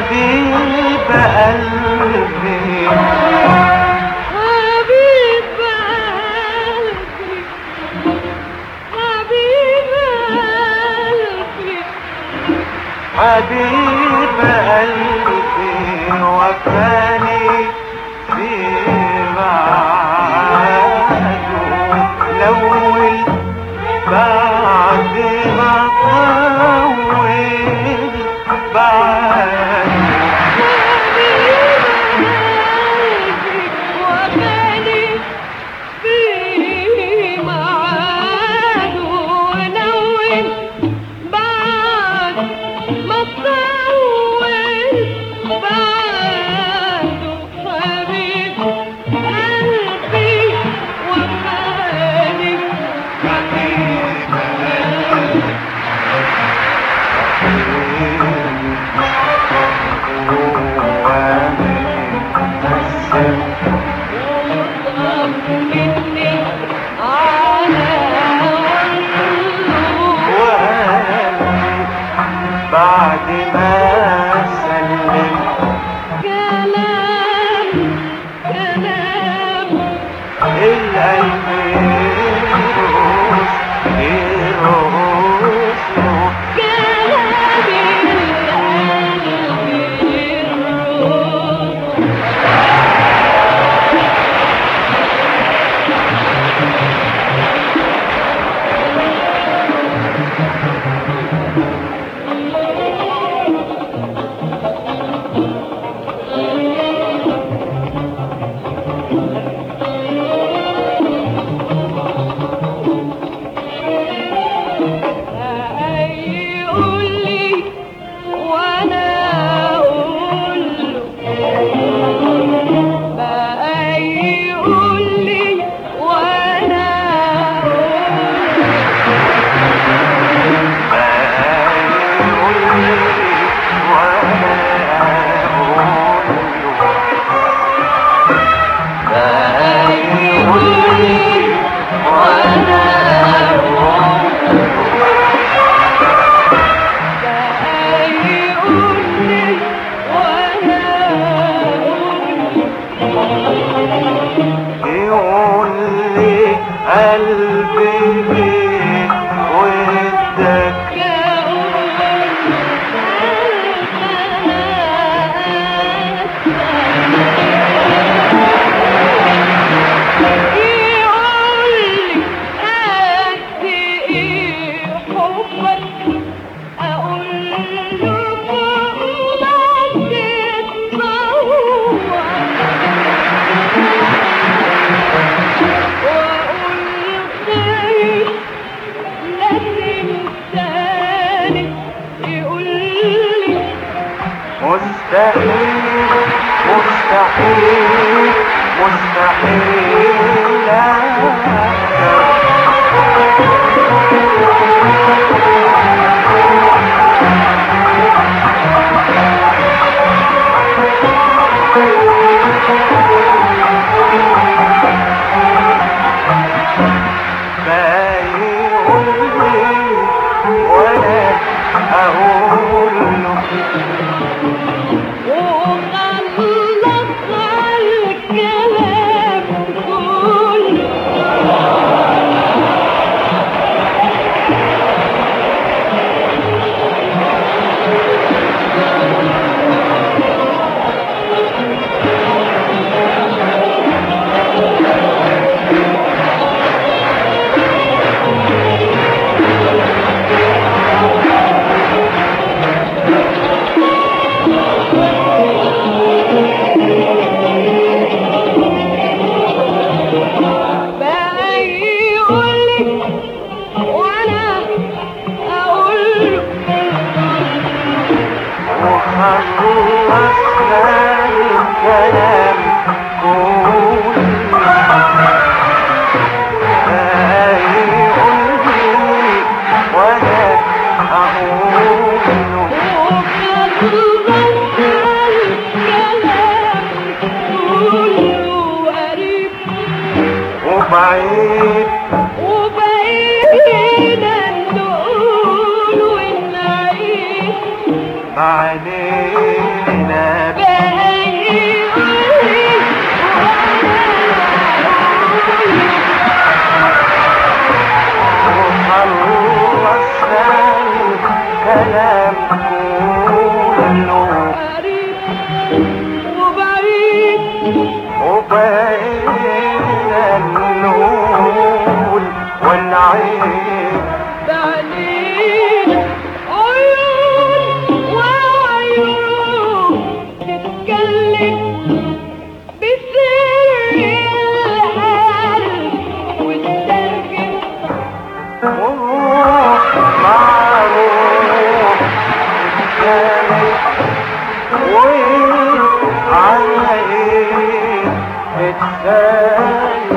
حبيب قلبي حبيب قلبي حبيب قلبي حبيب قلبي وفاني في بعده الأول بعد ما طول بعد وغالي في معاده ونون بعد ما تطول بعده حبيب قلبي وغالي مني على بعد ما سلم كلام كلام القلب يروس يروس كلام القلب يروح يقول لي وانا اقول له بقى يقول لي وانا اقول لي وانا اقول بقى يقول لي وانا اقول يقول لي قلبي ليه ودك يقول لي مستحيل مستحيل مستحيل لا ما يقول لي وانا اقول له وخلص الكلام كله بقى يقول لي وانا اقول له وخلصنا الكلام كله هيقول لي وانا اقول له وخلص الكلام كله قريب وبعيد وبقينا نقول ونعيد علينا بقى يقولي وخلصنا الكلام كله قريب وبعيد وبقينا نقول ونعيد بعدين عيون وعيون تتكلم بسر القلب وتترجم وروح مع روح الثاني وعلى ايه الثاني